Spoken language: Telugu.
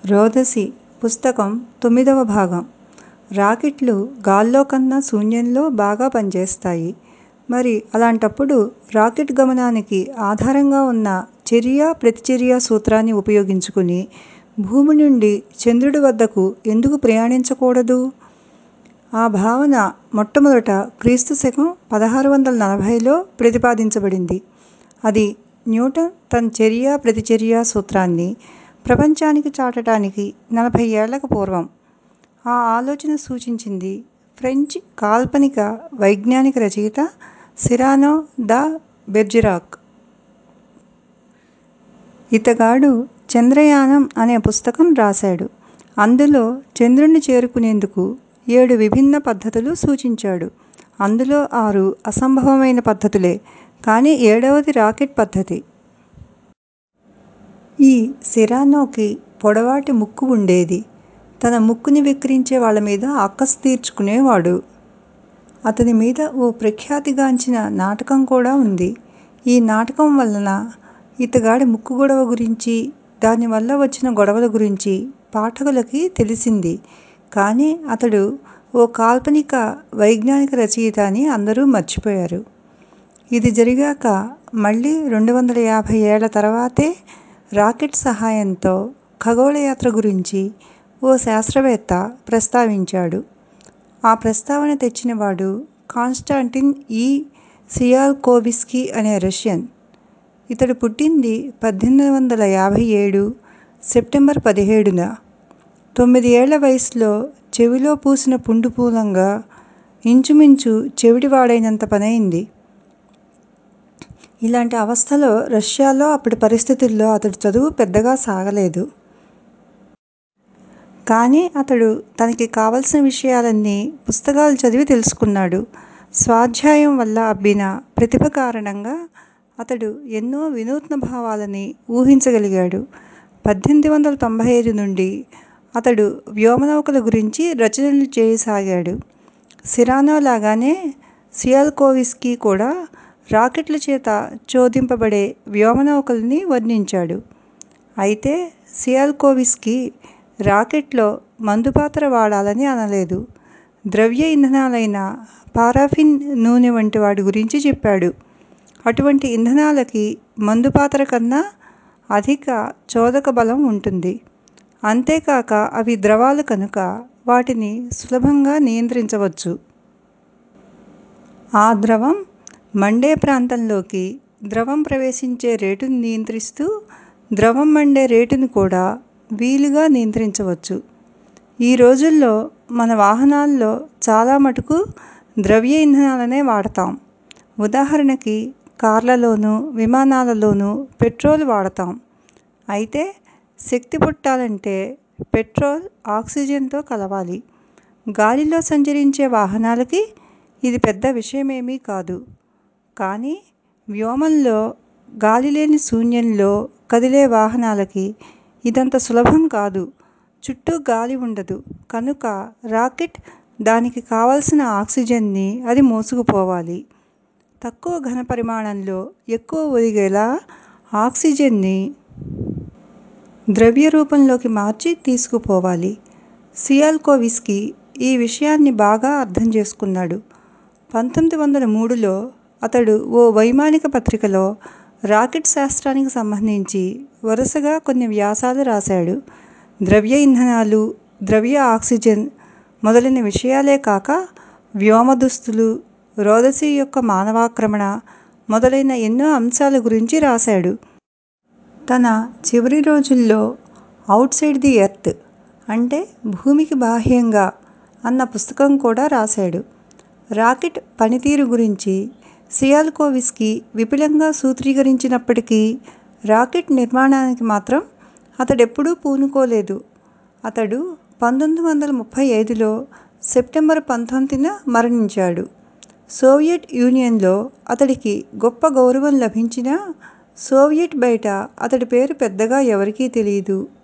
రోదసి పుస్తకం తొమ్మిదవ భాగం రాకెట్లు గాల్లో కన్నా శూన్యంలో బాగా పనిచేస్తాయి మరి అలాంటప్పుడు రాకెట్ గమనానికి ఆధారంగా ఉన్న చర్య ప్రతిచర్య సూత్రాన్ని ఉపయోగించుకుని భూమి నుండి చంద్రుడి వద్దకు ఎందుకు ప్రయాణించకూడదు ఆ భావన మొట్టమొదట క్రీస్తు శకం పదహారు వందల నలభైలో ప్రతిపాదించబడింది అది న్యూటన్ తన చర్య ప్రతిచర్య సూత్రాన్ని ప్రపంచానికి చాటడానికి నలభై ఏళ్లకు పూర్వం ఆ ఆలోచన సూచించింది ఫ్రెంచ్ కాల్పనిక వైజ్ఞానిక రచయిత సిరానో ద బెర్జెరాక్ ఇతగాడు చంద్రయానం అనే పుస్తకం రాశాడు అందులో చంద్రుణ్ణి చేరుకునేందుకు ఏడు విభిన్న పద్ధతులు సూచించాడు అందులో ఆరు అసంభవమైన పద్ధతులే కానీ ఏడవది రాకెట్ పద్ధతి ఈ సిరానోకి పొడవాటి ముక్కు ఉండేది తన ముక్కుని వెక్కిరించే వాళ్ళ మీద అక్కసు తీర్చుకునేవాడు అతని మీద ఓ ప్రఖ్యాతిగాంచిన నాటకం కూడా ఉంది ఈ నాటకం వలన ఇతగాడి ముక్కు గొడవ గురించి దానివల్ల వచ్చిన గొడవల గురించి పాఠకులకి తెలిసింది కానీ అతడు ఓ కాల్పనిక వైజ్ఞానిక రచయిత అని అందరూ మర్చిపోయారు ఇది జరిగాక మళ్ళీ రెండు వందల యాభై ఏళ్ల తర్వాతే రాకెట్ సహాయంతో ఖగోళయాత్ర గురించి ఓ శాస్త్రవేత్త ప్రస్తావించాడు ఆ ప్రస్తావన తెచ్చినవాడు కాన్స్టాంటిన్ ఈ సియాల్కోవిస్కీ అనే రష్యన్ ఇతడు పుట్టింది పద్దెనిమిది వందల యాభై ఏడు సెప్టెంబర్ పదిహేడున తొమ్మిది ఏళ్ల వయసులో చెవిలో పూసిన పుండు మూలంగా ఇంచుమించు చెవిటివాడైనంత పనైంది ఇలాంటి అవస్థలో రష్యాలో అప్పటి పరిస్థితుల్లో అతడి చదువు పెద్దగా సాగలేదు కానీ అతడు తనకి కావలసిన విషయాలన్నీ పుస్తకాలు చదివి తెలుసుకున్నాడు స్వాధ్యాయం వల్ల అబ్బిన ప్రతిభ కారణంగా అతడు ఎన్నో వినూత్న భావాలని ఊహించగలిగాడు పద్దెనిమిది వందల తొంభై ఐదు నుండి అతడు వ్యోమనౌకల గురించి రచనలు చేయసాగాడు సిరానో లాగానే సియాల్కోవిస్కీ కూడా రాకెట్ల చేత చోదింపబడే వ్యోమనౌకల్ని వర్ణించాడు అయితే సియాల్కోవిస్కీ రాకెట్లో మందుపాత్ర వాడాలని అనలేదు ద్రవ్య ఇంధనాలైన పారాఫిన్ నూనె వంటి వాటి గురించి చెప్పాడు అటువంటి ఇంధనాలకి మందుపాత్ర కన్నా అధిక చోదక బలం ఉంటుంది అంతేకాక అవి ద్రవాలు కనుక వాటిని సులభంగా నియంత్రించవచ్చు ఆ ద్రవం మండే ప్రాంతంలోకి ద్రవం ప్రవేశించే రేటును నియంత్రిస్తూ ద్రవం మండే రేటును కూడా వీలుగా నియంత్రించవచ్చు ఈ రోజుల్లో మన వాహనాల్లో చాలా మటుకు ద్రవ్య ఇంధనాలనే వాడతాం ఉదాహరణకి కార్లలోనూ విమానాలలోనూ పెట్రోల్ వాడతాం అయితే శక్తి పుట్టాలంటే పెట్రోల్ ఆక్సిజన్తో కలవాలి గాలిలో సంచరించే వాహనాలకి ఇది పెద్ద విషయమేమీ కాదు కానీ వ్యోమంలో గాలి లేని శూన్యంలో కదిలే వాహనాలకి ఇదంత సులభం కాదు చుట్టూ గాలి ఉండదు కనుక రాకెట్ దానికి కావలసిన ఆక్సిజన్ని అది మోసుకుపోవాలి తక్కువ ఘన పరిమాణంలో ఎక్కువ ఒదిగేలా ఆక్సిజన్ని ద్రవ్య రూపంలోకి మార్చి తీసుకుపోవాలి సియాల్కోవిస్కీ ఈ విషయాన్ని బాగా అర్థం చేసుకున్నాడు పంతొమ్మిది వందల మూడులో అతడు ఓ వైమానిక పత్రికలో రాకెట్ శాస్త్రానికి సంబంధించి వరుసగా కొన్ని వ్యాసాలు రాశాడు ద్రవ్య ఇంధనాలు ద్రవ్య ఆక్సిజన్ మొదలైన విషయాలే కాక వ్యోమ దుస్తులు రోదసి యొక్క మానవాక్రమణ మొదలైన ఎన్నో అంశాల గురించి రాశాడు తన చివరి రోజుల్లో అవుట్ సైడ్ ది ఎర్త్ అంటే భూమికి బాహ్యంగా అన్న పుస్తకం కూడా రాశాడు రాకెట్ పనితీరు గురించి సియాల్కోవిస్కీ విపులంగా సూత్రీకరించినప్పటికీ రాకెట్ నిర్మాణానికి మాత్రం అతడెప్పుడూ పూనుకోలేదు అతడు పంతొమ్మిది వందల ముప్పై ఐదులో సెప్టెంబర్ పంతొమ్మిదిన మరణించాడు సోవియట్ యూనియన్లో అతడికి గొప్ప గౌరవం లభించినా సోవియట్ బయట అతడి పేరు పెద్దగా ఎవరికీ తెలియదు